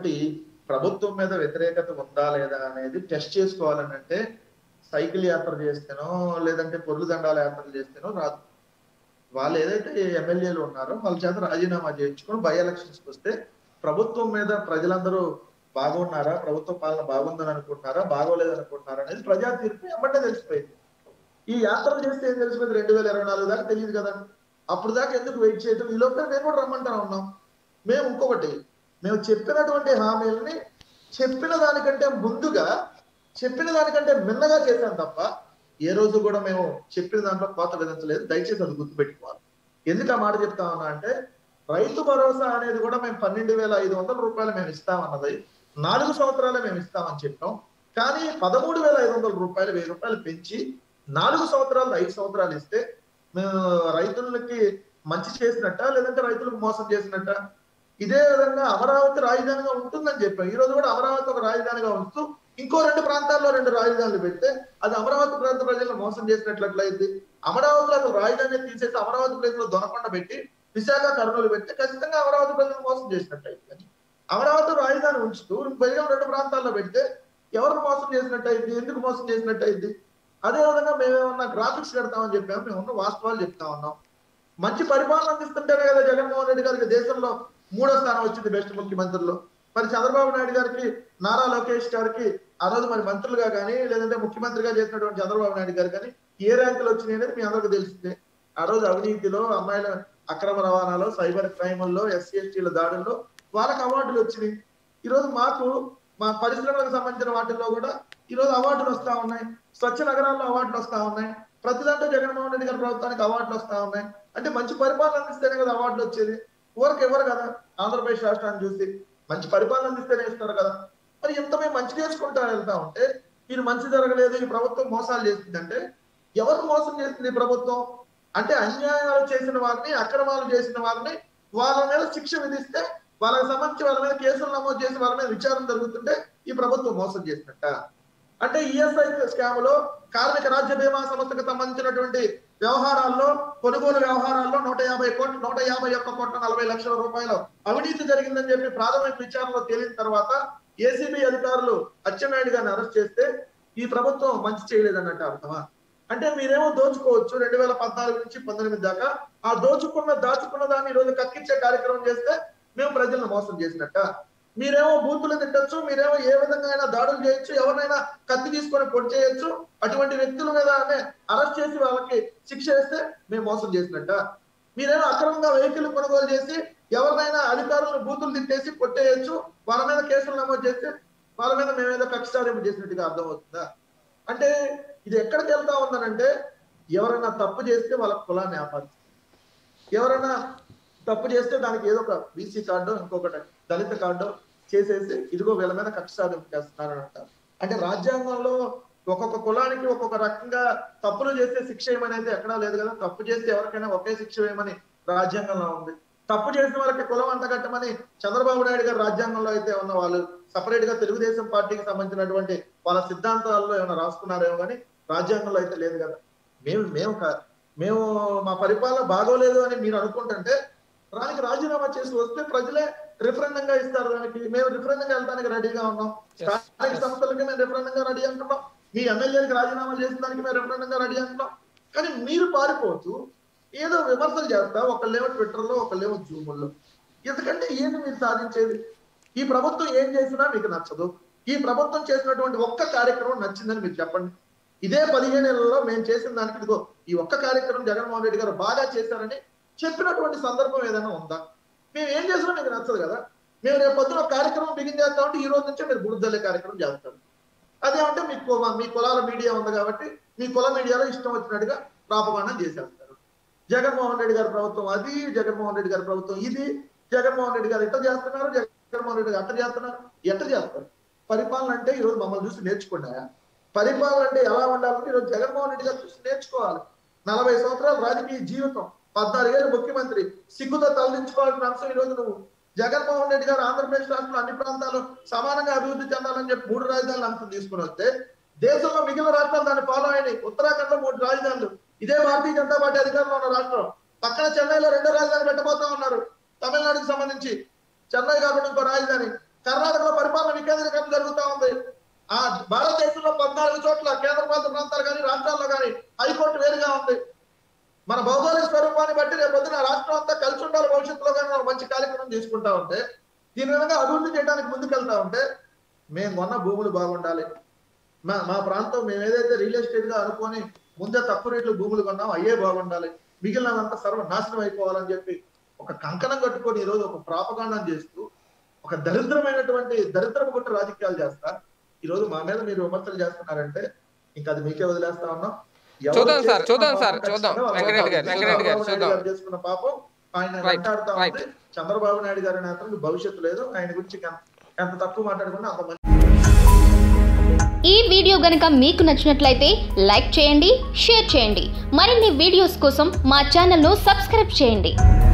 కాబట్టి ప్రభుత్వం మీద వ్యతిరేకత ఉందా లేదా అనేది టెస్ట్ చేసుకోవాలని అంటే సైకిల్ యాత్ర చేస్తేనో లేదంటే పొర్లు దండాల యాత్రలు చేస్తేనో రాదు వాళ్ళు ఏదైతే ఎమ్మెల్యేలు ఉన్నారో వాళ్ళ చేత రాజీనామా చేయించుకొని బై ఎలక్షన్స్ వస్తే ప్రభుత్వం మీద ప్రజలందరూ బాగున్నారా ప్రభుత్వ పాలన బాగుందని అనుకుంటున్నారా బాగోలేదు అనుకుంటున్నారా అనేది ప్రజా తీర్పు ఎమ్మటే తెలిసిపోయింది ఈ యాత్రలు చేస్తే ఏం తెలిసిపోయింది రెండు వేల ఇరవై నాలుగు దాకా తెలియదు కదా అప్పుడు దాకా ఎందుకు వెయిట్ చేయటం ఈ లోపల మేము కూడా రమ్మంటా ఉన్నాం మేము ఇంకొకటి మేము చెప్పినటువంటి హామీలని చెప్పిన దానికంటే ముందుగా చెప్పిన దానికంటే మిన్నగా చేశాం తప్ప ఏ రోజు కూడా మేము చెప్పిన దాంట్లో కోత విధించలేదు దయచేసి అది గుర్తుపెట్టుకోవాలి ఎందుకు ఆ మాట చెప్తా ఉన్నా అంటే రైతు భరోసా అనేది కూడా మేము పన్నెండు వేల ఐదు వందల రూపాయలు మేము ఇస్తామన్నది నాలుగు సంవత్సరాలే మేము ఇస్తామని చెప్పాం కానీ పదమూడు వేల ఐదు వందల రూపాయలు వెయ్యి రూపాయలు పెంచి నాలుగు సంవత్సరాలు ఐదు సంవత్సరాలు ఇస్తే మేము రైతులకి మంచి చేసినట్ట లేదంటే రైతులకు మోసం చేసినట్ట ఇదే విధంగా అమరావతి రాజధానిగా ఉంటుందని చెప్పాం ఈ రోజు కూడా అమరావతి ఒక రాజధానిగా ఉంటూ ఇంకో రెండు ప్రాంతాల్లో రెండు రాజధానులు పెడితే అది అమరావతి ప్రాంత ప్రజలను మోసం చేసినట్లయితే అమరావతిలో అసలు రాజధాని తీసేసి అమరావతి ప్లేస్ లో దొనకొండ పెట్టి విశాఖ కర్నూలు పెడితే ఖచ్చితంగా అమరావతి ప్రజలను మోసం చేసినట్లయితే అమరావతి రాజధాని ఉంచుతూ పైగా రెండు ప్రాంతాల్లో పెడితే ఎవరు మోసం చేసినట్టయింది ఎందుకు మోసం చేసినట్టయింది అదే విధంగా మేమేమన్నా గ్రాఫిక్స్ పెడతామని చెప్పాము మేము ఉన్న వాస్తవాలు చెప్తా ఉన్నాం మంచి పరిపాలన అందిస్తుంటేనే కదా జగన్మోహన్ రెడ్డి గారికి దేశంలో మూడో స్థానం వచ్చింది బెస్ట్ ముఖ్యమంత్రుల్లో మరి చంద్రబాబు నాయుడు గారికి నారా లోకేష్ గారికి ఆ రోజు మరి మంత్రులుగా కానీ లేదంటే ముఖ్యమంత్రిగా చేసినటువంటి చంద్రబాబు నాయుడు గారు కానీ ఏ ర్యాంకులు వచ్చినాయి అనేది మీ అందరికీ తెలిసిందే ఆ రోజు అవినీతిలో అమ్మాయిల అక్రమ రవాణాలో సైబర్ క్రైముల్లో ఎస్సీ ఎస్టీల దాడుల్లో వాళ్ళకి అవార్డులు వచ్చినాయి ఈ రోజు మాకు మా పరిశ్రమలకు సంబంధించిన వాటిల్లో కూడా ఈ రోజు అవార్డులు వస్తా ఉన్నాయి స్వచ్ఛ నగరాల్లో అవార్డులు వస్తా ఉన్నాయి ప్రతి దాంట్లో జగన్మోహన్ రెడ్డి గారి ప్రభుత్వానికి అవార్డులు వస్తా ఉన్నాయి అంటే మంచి పరిపాలన అందిస్తేనే కదా అవార్డులు వచ్చేది ఊరికి ఎవరు కదా ఆంధ్రప్రదేశ్ రాష్ట్రాన్ని చూసి మంచి పరిపాలన అందిస్తేనే ఇస్తారు కదా మరి ఇంత మేము మంచి చేసుకుంటా వెళ్తా ఉంటే మీరు మంచి జరగలేదు ఈ ప్రభుత్వం మోసాలు చేసిందంటే ఎవరు మోసం చేసింది ఈ ప్రభుత్వం అంటే అన్యాయాలు చేసిన వారిని అక్రమాలు చేసిన వారిని వాళ్ళ మీద శిక్ష విధిస్తే వాళ్ళకి సంబంధించి వాళ్ళ మీద కేసులు నమోదు చేసి వాళ్ళ మీద విచారణ జరుగుతుంటే ఈ ప్రభుత్వం మోసం చేసినట్ట అంటే ఈఎస్ఐ స్కామ్ లో కార్మిక రాజ్య బీమా సంస్థకు సంబంధించినటువంటి వ్యవహారాల్లో కొనుగోలు వ్యవహారాల్లో నూట యాభై కోట్లు నూట యాభై ఒక్క కోట్ల నలభై లక్షల రూపాయలు అవినీతి జరిగిందని చెప్పి ప్రాథమిక విచారణలో తేలిన తర్వాత ఏసీబీ అధికారులు అచ్చెన్నాయుడు గారిని అరెస్ట్ చేస్తే ఈ ప్రభుత్వం మంచి చేయలేదన్నట్టు అర్థమా అంటే మీరేమో దోచుకోవచ్చు రెండు వేల పద్నాలుగు నుంచి పంతొమ్మిది దాకా ఆ దోచుకున్న దాచుకున్న దాన్ని ఈ రోజు కక్కించే కార్యక్రమం చేస్తే మేము ప్రజలను మోసం చేసినట్ట మీరేమో బూతులు తిట్టచ్చు మీరేమో ఏ విధంగా అయినా దాడులు చేయొచ్చు ఎవరినైనా కత్తి తీసుకొని పొడి చేయొచ్చు అటువంటి వ్యక్తుల మీద అరెస్ట్ చేసి వాళ్ళకి శిక్ష వేస్తే మేము మోసం చేసినట్ట మీరేమో అక్రమంగా వెహికల్ కొనుగోలు చేసి ఎవరినైనా అధికారులను బూతులు తిట్టేసి కొట్టేయచ్చు వాళ్ళ మీద కేసులు నమోదు చేస్తే వాళ్ళ మీద మేమేదో కక్ష సాధింపు చేసినట్టుగా అర్థమవుతుందా అంటే ఇది ఎక్కడికి వెళ్తా ఉందనంటే ఎవరైనా తప్పు చేస్తే వాళ్ళ కులాన్ని ఆపాదిస్తారు ఎవరైనా తప్పు చేస్తే దానికి ఏదో ఒక బీసీ కార్డు ఇంకొకటి దళిత కార్డు చేసేసి ఇదిగో వీళ్ళ మీద కక్ష సాధింపు చేస్తున్నారని అంటారు అంటే రాజ్యాంగంలో ఒక్కొక్క కులానికి ఒక్కొక్క రకంగా తప్పులు చేస్తే శిక్ష ఏమని అయితే ఎక్కడా లేదు కదా తప్పు చేస్తే ఎవరికైనా ఒకే శిక్ష వేయమని రాజ్యాంగంలో ఉంది తప్పు చేసిన వాళ్ళకి కులం అంటగట్టమని చంద్రబాబు నాయుడు గారు రాజ్యాంగంలో అయితే ఉన్న వాళ్ళు సపరేట్ గా తెలుగుదేశం పార్టీకి సంబంధించినటువంటి వాళ్ళ సిద్ధాంతాల్లో ఏమైనా రాసుకున్నారేమో కానీ రాజ్యాంగంలో అయితే లేదు కదా మేము మేము కా- మేము మా పరిపాలన బాగోలేదు అని మీరు అనుకుంటుంటే దానికి రాజీనామా చేసి వస్తే ప్రజలే రిఫరెండం గా ఇస్తారు దానికి మేము రిఫరెండం గా వెళ్ళడానికి రెడీగా ఉన్నాం స్థానిక సంస్థలకి మేము రిఫరెండం గా రెడీ అంటున్నాం మీ ఎమ్మెల్యేలకు రాజీనామా చేసిన దానికి మేము రిఫరెండం గా రెడీ అంటున్నాం కానీ మీరు పారిపోతూ ఏదో విమర్శలు చేస్తా ఒకళ్ళేమో ట్విట్టర్ లో ఒకళ్ళేమో జూముల్లో ఎందుకంటే ఏంటి మీరు సాధించేది ఈ ప్రభుత్వం ఏం చేసినా మీకు నచ్చదు ఈ ప్రభుత్వం చేసినటువంటి ఒక్క కార్యక్రమం నచ్చిందని మీరు చెప్పండి ఇదే పదిహేను నెలల్లో మేము చేసిన దానికి ఇదిగో ఈ ఒక్క కార్యక్రమం జగన్మోహన్ రెడ్డి గారు బాగా చేశారని చెప్పినటువంటి సందర్భం ఏదైనా ఉందా మేము ఏం చేసినా మీకు నచ్చదు కదా మేము రేపు పొద్దున ఒక కార్యక్రమం బిగిన్ చేస్తామంటే ఈ రోజు నుంచే మీరు బుడిదల్లే కార్యక్రమం చేస్తారు అదేమంటే మీ కు- మీ కులాల మీడియా ఉంది కాబట్టి మీ కుల మీడియాలో ఇష్టం వచ్చినట్టుగా ప్రాపగాండం చేసేస్తారు జగన్మోహన్ రెడ్డి గారి ప్రభుత్వం అది జగన్మోహన్ రెడ్డి గారి ప్రభుత్వం ఇది జగన్మోహన్ రెడ్డి గారు ఎట్ట చేస్తున్నారు జగన్మోహన్ రెడ్డి గారు అట్ట చేస్తున్నారు ఎట్ట చేస్తారు పరిపాలన అంటే ఈ రోజు మమ్మల్ని చూసి నేర్చుకున్నాయా పరిపాలన అంటే ఎలా ఉండాలంటే ఈరోజు జగన్మోహన్ రెడ్డి గారు చూసి నేర్చుకోవాలి నలభై సంవత్సరాల రాజకీయ జీవితం పద్నాలుగేళ్ళు ముఖ్యమంత్రి సిగ్గుతో తలదించుకోవాల్సిన అంశం ఈ రోజు నువ్వు జగన్మోహన్ రెడ్డి గారు ఆంధ్రప్రదేశ్ రాష్ట్రంలో అన్ని ప్రాంతాలు సమానంగా అభివృద్ధి చెందాలని చెప్పి మూడు రాజధానులు అంశం తీసుకుని వస్తే దేశంలో మిగిలిన రాష్ట్రాలు దాన్ని ఫాలో అయినాయి ఉత్తరాఖండ్ లో మూడు రాజధానులు ఇదే భారతీయ జనతా పార్టీ అధికారంలో ఉన్న రాష్ట్రం పక్కన చెన్నైలో రెండో రాజధాని పెట్టబోతా ఉన్నారు తమిళనాడుకి సంబంధించి చెన్నై కాకుండా ఇంకో రాజధాని కర్ణాటకలో పరిపాలన వికేంద్రీకరణ జరుగుతా ఉంది ఆ భారతదేశంలో పద్నాలుగు చోట్ల కేంద్రపాలిత ప్రాంతాలు కానీ రాష్ట్రాల్లో కానీ హైకోర్టు వేరుగా ఉంది మన భౌగోళిక స్వరూపాన్ని బట్టి రేపు పొద్దున రాష్ట్రం అంతా కలిసి ఉండాలి భవిష్యత్తులో కానీ మనం మంచి కార్యక్రమం తీసుకుంటా ఉంటే దీని విధంగా అభివృద్ధి చేయడానికి ముందుకెళ్తా ఉంటే మేము కొన్న భూములు బాగుండాలి మా మా ప్రాంతం మేము ఏదైతే రియల్ ఎస్టేట్ గా అనుకొని ముందే తక్కువ రేట్లు భూములు కొన్నాం అయ్యే బాగుండాలి మిగిలినదంతా సర్వ నాశనం అయిపోవాలని చెప్పి ఒక కంకణం కట్టుకొని ఈ రోజు ఒక ప్రాపకాండం చేస్తూ ఒక దరిద్రమైనటువంటి దరిద్రపు గుట్ట రాజకీయాలు చేస్తా ఈ రోజు మా మీద మీరు విమర్శలు చేస్తున్నారంటే ఇంకా అది మీకే వదిలేస్తా ఉన్నాం ఎవరు చూద్దాం సార్, చేసిన చూద్దాం పాపం సార్, చూద్దాం. ఖచ్చితంగా వాళ్ళ వెంకటరెడ్డి గారు, పాపం. వెంకటరెడ్డి గారు, చంద్రబాబు చూద్దాం. నాయుడు గారు చేసుకున్న పాపం ఆయన Right, వెంటాడుతా right. ఉంది చంద్రబాబు నాయుడు గారి నేతలకు భవిష్యత్తు లేదు ఆయన గురించి ఎంత- ఎంత తక్కువ మాట్లాడుకున్నా అంత మంచి ఈ వీడియో గనుక మీకు నచ్చినట్లయితే లైక్ చేయండి షేర్ చేయండి మరిన్ని వీడియోస్ కోసం మా ఛానల్ను సబ్స్క్రైబ్ చేయండి